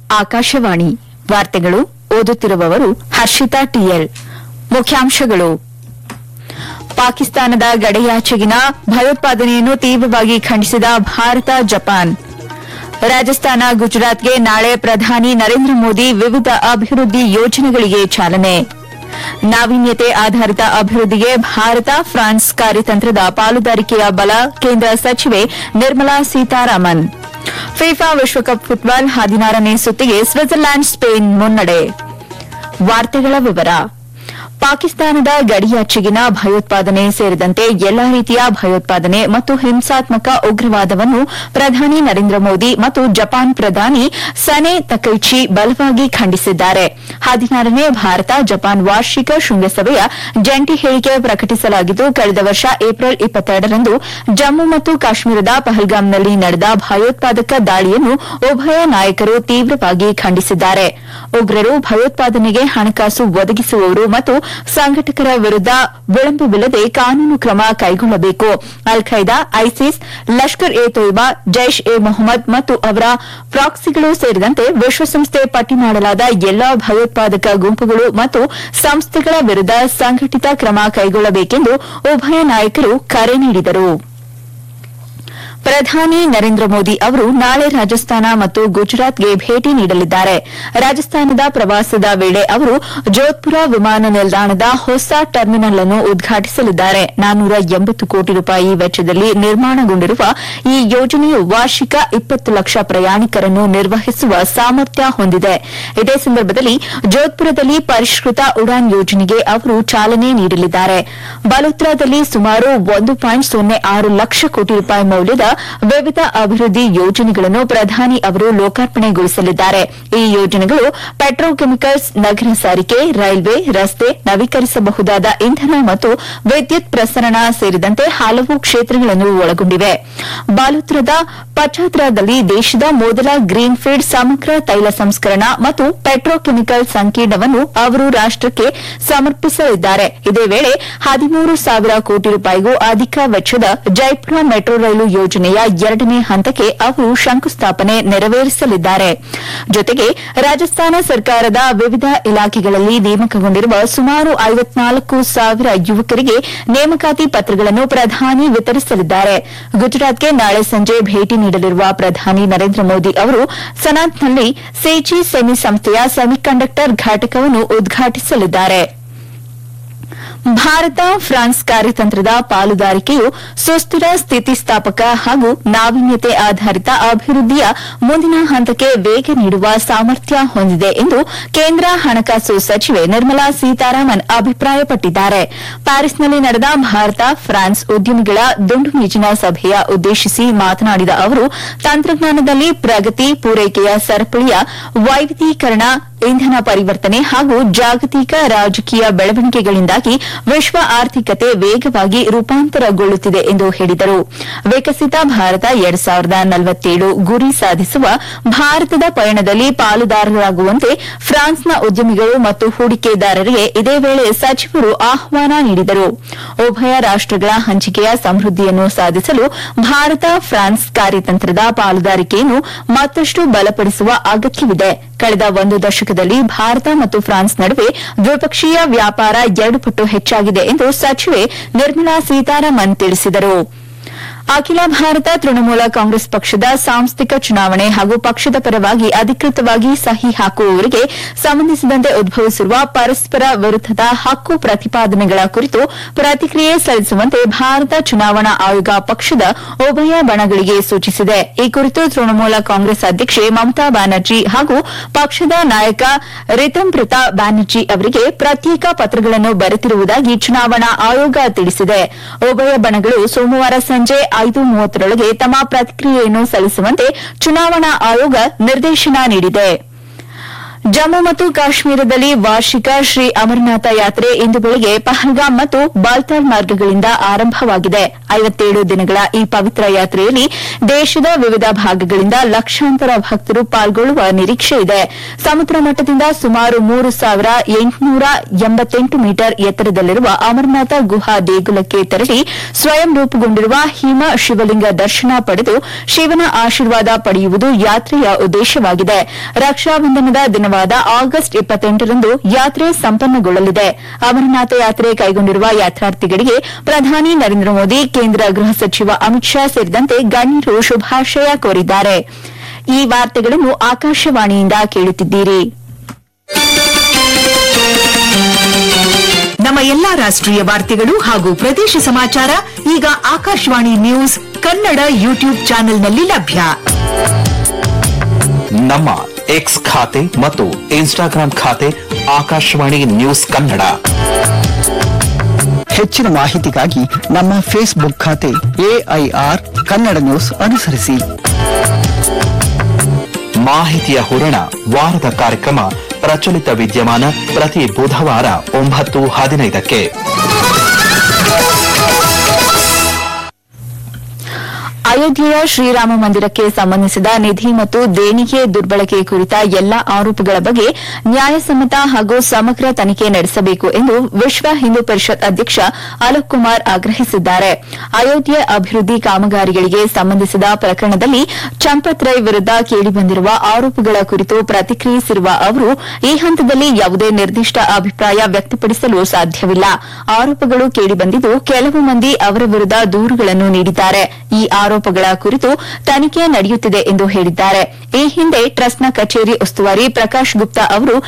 ಆಕಾಶವಾಣಿ ವಾರ್ತೆಗಳು ಓದುತ್ತಿರುವವರು ಹರ್ಷಿತಾ ಟಿಎಲ್ ಮುಖ್ಯಾಂಶಗಳು ಪಾಕಿಸ್ತಾನದ ಗಡಿಯಾಚೆಗಿನ ಭಯೋತ್ಪಾದನೆಯನ್ನು ತೀವ್ರವಾಗಿ ಖಂಡಿಸಿದ ಭಾರತ ಜಪಾನ್ ರಾಜಸ್ಥಾನ ಗುಜರಾತ್ಗೆ ನಾಳೆ ಪ್ರಧಾನಿ ನರೇಂದ್ರ ಮೋದಿ ವಿವಿಧ ಅಭಿವೃದ್ಧಿ ಯೋಜನೆಗಳಿಗೆ ಚಾಲನೆ ನಾವೀನ್ಯತೆ ಆಧಾರಿತ ಅಭಿವೃದ್ಧಿಗೆ ಭಾರತ ಫ್ರಾನ್ಸ್ ಕಾರ್ಯತಂತ್ರದ ಪಾಲುದಾರಿಕೆಯ ಬಲ ಕೇಂದ್ರ ಸಚಿವೆ ನಿರ್ಮಲಾ ಸೀತಾರಾಮನ್ ಫಿಫಾ ವಿಶ್ವಕಪ್ ಫುಟ್ಬಾಲ್ ಹದಿನಾರನೇ ಸುತ್ತಿಗೆ ಸ್ವಿಟ್ಜರ್ಲ್ಯಾಂಡ್ ಸ್ಪೇನ್ ಮುನ್ನಡೆ ವಾರ್ತೆಗಳ ವಿವರ ಪಾಕಿಸ್ತಾನದ ಗಡಿಯಾಚೆಗಿನ ಭಯೋತ್ಪಾದನೆ ಸೇರಿದಂತೆ ಎಲ್ಲಾ ರೀತಿಯ ಭಯೋತ್ಪಾದನೆ ಮತ್ತು ಹಿಂಸಾತ್ಮಕ ಉಗ್ರವಾದವನ್ನು ಪ್ರಧಾನಿ ನರೇಂದ್ರ ಮೋದಿ ಮತ್ತು ಜಪಾನ್ ಪ್ರಧಾನಿ ಸನೆ ತಕೈಚಿ ಬಲವಾಗಿ ಖಂಡಿಸಿದ್ದಾರೆ ಹದಿನಾರನೇ ಭಾರತ ಜಪಾನ್ ವಾರ್ಷಿಕ ಶೃಂಗಸಭೆಯ ಜಂಟಿ ಹೇಳಿಕೆ ಪ್ರಕಟಿಸಲಾಗಿದ್ದು ಕಳೆದ ವರ್ಷ ಏಪ್ರಿಲ್ ಇಪ್ಪತ್ತೆರಡರಂದು ಜಮ್ಮು ಮತ್ತು ಕಾಶ್ಮೀರದ ಪಹಲ್ಗಾಮ್ನಲ್ಲಿ ನಡೆದ ಭಯೋತ್ಪಾದಕ ದಾಳಿಯನ್ನು ಉಭಯ ನಾಯಕರು ತೀವ್ರವಾಗಿ ಖಂಡಿಸಿದ್ದಾರೆ ಉಗ್ರರು ಭಯೋತ್ಪಾದನೆಗೆ ಹಣಕಾಸು ಒದಗಿಸುವವರು ಮತ್ತು ಸಂಘಟಕರ ವಿರುದ್ದ ವಿಳಂಬವಿಲ್ಲದೆ ಕಾನೂನು ಕ್ರಮ ಕೈಗೊಳ್ಳಬೇಕು Al Qaeda ISIS Lashkar e Taiba Jaish e Mohammed ಮತ್ತು ಅವರ ಪ್ರಾಕ್ಸಿಗಳು ಸೇರಿದಂತೆ ವಿಶ್ವಸಂಸ್ಥೆ ಪಟ್ಟಿ ಮಾಡಲಾದ ಎಲ್ಲಾ ಭಯೋತ್ಪಾದಕ ಗುಂಪುಗಳು ಮತ್ತು ಸಂಸ್ಥೆಗಳ ವಿರುದ್ದ ಸಂಘಟಿತ ಕ್ರಮ ಕೈಗೊಳ್ಳಬೇಕೆಂದು ಉಭಯ ನಾಯಕರು ಕರೆ ನೀಡಿದರು ಪ್ರಧಾನಿ ನರೇಂದ್ರ ಮೋದಿ ಅವರು ನಾಳೆ ರಾಜಸ್ಥಾನ ಮತ್ತು ಗುಜರಾತ್ಗೆ ಭೇಟಿ ನೀಡಲಿದ್ದಾರೆ ರಾಜಸ್ಥಾನದ ಪ್ರವಾಸದ ವೇಳೆ ಅವರು ಜೋಧ್ಪುರ ವಿಮಾನ ನಿಲ್ದಾಣದ ಹೊಸ ಟರ್ಮಿನಲ್ ಅನ್ನು ಉದ್ಘಾಟಿಸಲಿದ್ದಾರೆ ನಾನ್ನೂರ ಎಂಬತ್ತು ಕೋಟಿ ರೂಪಾಯಿ ವೆಚ್ಚದಲ್ಲಿ ನಿರ್ಮಾಣಗೊಂಡಿರುವ ಈ ಯೋಜನೆಯು ವಾರ್ಷಿಕ ಇಪ್ಪತ್ತು ಲಕ್ಷ ಪ್ರಯಾಣಿಕರನ್ನು ನಿರ್ವಹಿಸುವ ಸಾಮರ್ಥ್ಯ ಹೊಂದಿದೆ ಇದೇ ಸಂದರ್ಭದಲ್ಲಿ ಜೋಧ್ಪುರದಲ್ಲಿ ಪರಿಷ್ಕೃತ ಉಡಾನ್ ಯೋಜನೆಗೆ ಅವರು ಚಾಲನೆ ನೀಡಲಿದ್ದಾರೆ ಬಲೋತ್ರಾದಲ್ಲಿ ಸುಮಾರು ಒಂದು ಪಾಯಿಂಟ್ ಸೊನ್ನೆ ಆರು ಲಕ್ಷ ಕೋಟಿ ರೂಪಾಯಿ ಮೌಲ್ಯದ ವಿವಿಧ ಅಭಿವೃದ್ಧಿ ಯೋಜನೆಗಳನ್ನು ಪ್ರಧಾನಿ ಅವರು ಲೋಕಾರ್ಪಣೆಗೊಳಿಸಲಿದ್ದಾರೆ ಈ ಯೋಜನೆಗಳು ಪೆಟ್ರೋಕೆಮಿಕಲ್ಸ್ ನಗರ ಸಾರಿಗೆ ರೈಲ್ವೆ ರಸ್ತೆ ನವೀಕರಿಸಬಹುದಾದ ಇಂಧನ ಮತ್ತು ವಿದ್ಯುತ್ ಪ್ರಸರಣ ಸೇರಿದಂತೆ ಹಲವು ಕ್ಷೇತ್ರಗಳನ್ನು ಒಳಗೊಂಡಿವೆ ಬಾಲೋತ್ರದ ಪಚಾದ್ರಾದಲ್ಲಿ ದೇಶದ ಮೊದಲ ಗ್ರೀನ್ ಫೀಲ್ಡ್ ಸಮಗ್ರ ತೈಲ ಸಂಸ್ಕರಣ ಮತ್ತು ಪೆಟ್ರೋಕೆಮಿಕಲ್ ಸಂಕೀರ್ಣವನ್ನು ಅವರು ರಾಷ್ಟಕ್ಕೆ ಸಮರ್ಪಿಸಲಿದ್ದಾರೆ ಇದೇ ವೇಳೆ ಹದಿಮೂರು ಸಾವಿರ ಕೋಟಿ ರೂಪಾಯಿಗೂ ಅಧಿಕ ವೆಚ್ಚದ ಜೈಪುರ ಮೆಟ್ರೋ ರೈಲು ಯೋಜನೆಯ ಎರಡನೇ ಹಂತಕ್ಕೆ ಅವರು ಶಂಕುಸ್ಥಾಪನೆ ನೆರವೇರಿಸಲಿದ್ದಾರೆ ಜೊತೆಗೆ ರಾಜಸ್ಥಾನ ಸರ್ಕಾರದ ವಿವಿಧ ಇಲಾಖೆಗಳಲ್ಲಿ ನೇಮಕಗೊಂಡಿರುವ ಸುಮಾರು ಐವತ್ನಾಲ್ಕು ಸಾವಿರ ಯುವಕರಿಗೆ ನೇಮಕಾತಿ ಪತ್ರಗಳನ್ನು ಪ್ರಧಾನಿ ವಿತರಿಸಲಿದ್ದಾರೆ ಗುಜರಾತ್ಗೆ ನಾಳೆ ಸಂಜೆ ಭೇಟಿ ನೀಡಲಿರುವ ಪ್ರಧಾನಿ ನರೇಂದ್ರ ಮೋದಿ ಅವರು ಸನಾತ್ನಲ್ಲಿ ಸೇಜಿ ಸೆಮಿ ಸಂಸ್ಥೆಯ ಸೆಮಿಕಂಡಕ್ಟರ್ ಘಟಕವನ್ನು ಉದ್ಘಾಟಿಸಲಿದ್ದಾರೆ ಭಾರತ ಫ್ರಾನ್ಸ್ ಕಾರ್ಯತಂತ್ರದ ಪಾಲುದಾರಿಕೆಯು ಸುಸ್ಥಿರ ಸ್ಥಿತಿಸ್ಥಾಪಕ ಹಾಗೂ ನಾವೀನ್ಯತೆ ಆಧಾರಿತ ಅಭಿವೃದ್ಧಿಯ ಮುಂದಿನ ಹಂತಕ್ಕೆ ವೇಗ ನೀಡುವ ಸಾಮರ್ಥ್ಯ ಹೊಂದಿದೆ ಎಂದು ಕೇಂದ್ರ ಹಣಕಾಸು ಸಚಿವೆ ನಿರ್ಮಲಾ ಸೀತಾರಾಮನ್ ಅಭಿಪ್ರಾಯಪಟ್ಟಿದ್ದಾರೆ ಪ್ಯಾರಿಸ್ನಲ್ಲಿ ನಡೆದ ಭಾರತ ಫ್ರಾನ್ಸ್ ಉದ್ಯಮಿಗಳ ದುಂಡು ಮೇಜಿನ ಸಭೆಯ ಉದ್ದೇಶಿಸಿ ಮಾತನಾಡಿದ ಅವರು ತಂತ್ರಜ್ಞಾನದಲ್ಲಿ ಪ್ರಗತಿ ಪೂರೈಕೆಯ ಸರಪಳಿಯ ವೈವಿಧ್ಯೀಕರಣ ಇಂಧನ ಪರಿವರ್ತನೆ ಹಾಗೂ ಜಾಗತಿಕ ರಾಜಕೀಯ ಬೆಳವಣಿಗೆಗಳಿಂದಾಗಿ ವಿಶ್ವ ಆರ್ಥಿಕತೆ ವೇಗವಾಗಿ ರೂಪಾಂತರಗೊಳ್ಳುತ್ತಿದೆ ಎಂದು ಹೇಳಿದರು ವಿಕಸಿತ ಭಾರತ ಎರಡ್ ಸಾವಿರದ ನಲವತ್ತೇಳು ಗುರಿ ಸಾಧಿಸುವ ಭಾರತದ ಪಯಣದಲ್ಲಿ ಪಾಲುದಾರರಾಗುವಂತೆ ಫ್ರಾನ್ಸ್ನ ಉದ್ಯಮಿಗಳು ಮತ್ತು ಹೂಡಿಕೆದಾರರಿಗೆ ಇದೇ ವೇಳೆ ಸಚಿವರು ಆಹ್ವಾನ ನೀಡಿದರು ಉಭಯ ರಾಷ್ಟಗಳ ಹಂಚಿಕೆಯ ಸಮೃದ್ಧಿಯನ್ನು ಸಾಧಿಸಲು ಭಾರತ ಫ್ರಾನ್ಸ್ ಕಾರ್ಯತಂತ್ರದ ಪಾಲುದಾರಿಕೆಯನ್ನು ಮತ್ತಷ್ಟು ಬಲಪಡಿಸುವ ಅಗತ್ಯವಿದೆ ಕಳೆದ ಒಂದು ದಶಕದಲ್ಲಿ ಭಾರತ ಮತ್ತು ಫ್ರಾನ್ಸ್ ನಡುವೆ ದ್ವಿಪಕ್ಷೀಯ ವ್ಯಾಪಾರ ಎರಡು ಪಟ್ಟು ಹೆಚ್ಚಾಗಿದೆ ಎಂದು ಸಚಿವೆ ನಿರ್ಮಲಾ ಸೀತಾರಾಮನ್ ತಿಳಿಸಿದರು ಅಖಿಲ ಭಾರತ ತೃಣಮೂಲ ಕಾಂಗ್ರೆಸ್ ಪಕ್ಷದ ಸಾಂಸ್ಥಿಕ ಚುನಾವಣೆ ಹಾಗೂ ಪಕ್ಷದ ಪರವಾಗಿ ಅಧಿಕೃತವಾಗಿ ಸಹಿ ಹಾಕುವವರಿಗೆ ಸಂಬಂಧಿಸಿದಂತೆ ಉದ್ಭವಿಸಿರುವ ಪರಸ್ಪರ ವಿರುದ್ದದ ಹಕ್ಕು ಪ್ರತಿಪಾದನೆಗಳ ಕುರಿತು ಪ್ರತಿಕ್ರಿಯೆ ಸಲ್ಲಿಸುವಂತೆ ಭಾರತ ಚುನಾವಣಾ ಆಯೋಗ ಪಕ್ಷದ ಉಭಯ ಬಣಗಳಿಗೆ ಸೂಚಿಸಿದೆ ಈ ಕುರಿತು ತೃಣಮೂಲ ಕಾಂಗ್ರೆಸ್ ಅಧ್ಯಕ್ಷೆ ಮಮತಾ ಬ್ಯಾನರ್ಜಿ ಹಾಗೂ ಪಕ್ಷದ ನಾಯಕ ರಿತಂಪ್ರತ ಬ್ಯಾನರ್ಜಿ ಅವರಿಗೆ ಪ್ರತ್ಯೇಕ ಪತ್ರಗಳನ್ನು ಬರೆತಿರುವುದಾಗಿ ಚುನಾವಣಾ ಆಯೋಗ ತಿಳಿಸಿದೆ ಉಭಯ ಬಣಗಳು ಸೋಮವಾರ ಸಂಜೆ ಐದು ಮೂವತ್ತರೊಳಗೆ ತಮ್ಮ ಪ್ರತಿಕ್ರಿಯೆಯನ್ನು ಸಲ್ಲಿಸುವಂತೆ ಚುನಾವಣಾ ಆಯೋಗ ನಿರ್ದೇಶನ ನೀಡಿದೆ ಜಮ್ಮು ಮತ್ತು ಕಾಶ್ಮೀರದಲ್ಲಿ ವಾರ್ಷಿಕ ಶ್ರೀ ಅಮರನಾಥ ಯಾತ್ರೆ ಇಂದು ಬೆಳಗ್ಗೆ ಪಹಲ್ಗಾಮ್ ಮತ್ತು ಬಾಲ್ತಾಲ್ ಮಾರ್ಗಗಳಿಂದ ಆರಂಭವಾಗಿದೆ ಐವತ್ತೇಳು ದಿನಗಳ ಈ ಪವಿತ್ರ ಯಾತ್ರೆಯಲ್ಲಿ ದೇಶದ ವಿವಿಧ ಭಾಗಗಳಿಂದ ಲಕ್ಷಾಂತರ ಭಕ್ತರು ಪಾಲ್ಗೊಳ್ಳುವ ನಿರೀಕ್ಷೆ ಇದೆ ಸಮುದ್ರ ಮಟ್ಟದಿಂದ ಸುಮಾರು ಮೂರು ಸಾವಿರ ಎಂಟುನೂರ ಎಂಬತ್ತೆಂಟು ಮೀಟರ್ ಎತ್ತರದಲ್ಲಿರುವ ಅಮರನಾಥ ಗುಹಾ ದೇಗುಲಕ್ಕೆ ತೆರಳಿ ಸ್ವಯಂ ರೂಪುಗೊಂಡಿರುವ ಹಿಮ ಶಿವಲಿಂಗ ದರ್ಶನ ಪಡೆದು ಶಿವನ ಆಶೀರ್ವಾದ ಪಡೆಯುವುದು ಯಾತ್ರೆಯ ಉದ್ದೇಶವಾಗಿದೆ ರಕ್ಷಾಬಂಧನದ ದಿನವಾದ ಆಗಸ್ಟ್ ಇಪ್ಪತ್ತೆಂಟರಂದು ಯಾತ್ರೆ ಸಂಪನ್ನಗೊಳ್ಳಲಿದೆ ಅಮರನಾಥ ಯಾತ್ರೆ ಕೈಗೊಂಡಿರುವ ಯಾತ್ರಾರ್ಥಿಗಳಿಗೆ ಪ್ರಧಾನಿ ನರೇಂದ್ರ ಮೋದಿ ಕೇಂದ್ರ ಗೃಹ ಸಚಿವ ಅಮಿತ್ ಶಾ ಸೇರಿದಂತೆ ಗಣ್ಯರು ಶುಭಾಶಯ ಕೋರಿದ್ದಾರೆ ಈ ವಾರ್ತೆಗಳನ್ನು ಆಕಾಶವಾಣಿಯಿಂದ ಕೇಳುತ್ತಿದ್ದೀರಿ ನಮ್ಮ ಎಲ್ಲಾ ರಾಷ್ಟ್ರೀಯ ವಾರ್ತೆಗಳು ಹಾಗೂ ಪ್ರದೇಶ ಸಮಾಚಾರ ಈಗ ಆಕಾಶವಾಣಿ ನ್ಯೂಸ್ ಕನ್ನಡ ಯೂಟ್ಯೂಬ್ ಚಾನೆಲ್ನಲ್ಲಿ ಲಭ್ಯ ನಮ್ಮ ಎಕ್ಸ್ ಖಾತೆ ಮತ್ತು ಇನ್ಸ್ಟಾಗ್ರಾಂ ಖಾತೆ ಆಕಾಶವಾಣಿ ನ್ಯೂಸ್ ಕನ್ನಡ ಹೆಚ್ಚಿನ ಮಾಹಿತಿಗಾಗಿ ನಮ್ಮ ಫೇಸ್ಬುಕ್ ಖಾತೆ ಎಐಆರ್ ಕನ್ನಡ ನ್ಯೂಸ್ ಅನುಸರಿಸಿ ಮಾಹಿತಿಯ ಹೂರಣ ವಾರದ ಕಾರ್ಯಕ್ರಮ ಪ್ರಚಲಿತ ವಿದ್ಯಮಾನ ಪ್ರತಿ ಬುಧವಾರ ಒಂಬತ್ತು ಹದಿನೈದಕ್ಕೆ ಅಯೋಧ್ಯೆಯ ಶ್ರೀರಾಮ ಮಂದಿರಕ್ಕೆ ಸಂಬಂಧಿಸಿದ ನಿಧಿ ಮತ್ತು ದೇಣಿಗೆ ದುರ್ಬಳಕೆ ಕುರಿತ ಎಲ್ಲಾ ಆರೋಪಗಳ ಬಗ್ಗೆ ನ್ಯಾಯಸಮ್ಮತ ಹಾಗೂ ಸಮಗ್ರ ತನಿಖೆ ನಡೆಸಬೇಕು ಎಂದು ವಿಶ್ವ ಹಿಂದೂ ಪರಿಷತ್ ಅಧ್ಯಕ್ಷ ಅಲೋಕ್ ಕುಮಾರ್ ಆಗ್ರಹಿಸಿದ್ದಾರೆ ಅಯೋಧ್ಯೆ ಅಭಿವೃದ್ಧಿ ಕಾಮಗಾರಿಗಳಿಗೆ ಸಂಬಂಧಿಸಿದ ಪ್ರಕರಣದಲ್ಲಿ ಚಂಪತ್ ರೈ ವಿರುದ್ದ ಕೇಳಿಬಂದಿರುವ ಆರೋಪಗಳ ಕುರಿತು ಪ್ರತಿಕ್ರಿಯಿಸಿರುವ ಅವರು ಈ ಹಂತದಲ್ಲಿ ಯಾವುದೇ ನಿರ್ದಿಷ್ಟ ಅಭಿಪ್ರಾಯ ವ್ಯಕ್ತಪಡಿಸಲು ಸಾಧ್ಯವಿಲ್ಲ ಆರೋಪಗಳು ಕೇಳಿಬಂದಿದ್ದು ಕೆಲವು ಮಂದಿ ಅವರ ವಿರುದ್ದ ದೂರುಗಳನ್ನು ನೀಡಿದ್ದಾರೆ ಈ ಆರೋಪಗಳ ಕುರಿತು ತನಿಖೆ ನಡೆಯುತ್ತಿದೆ ಎಂದು ಹೇಳಿದ್ದಾರೆ ಈ ಹಿಂದೆ ಟ್ರಸ್ಟ್ನ ಕಚೇರಿ ಉಸ್ತುವಾರಿ ಪ್ರಕಾಶ್ ಗುಪ್ತಾ ಅವರು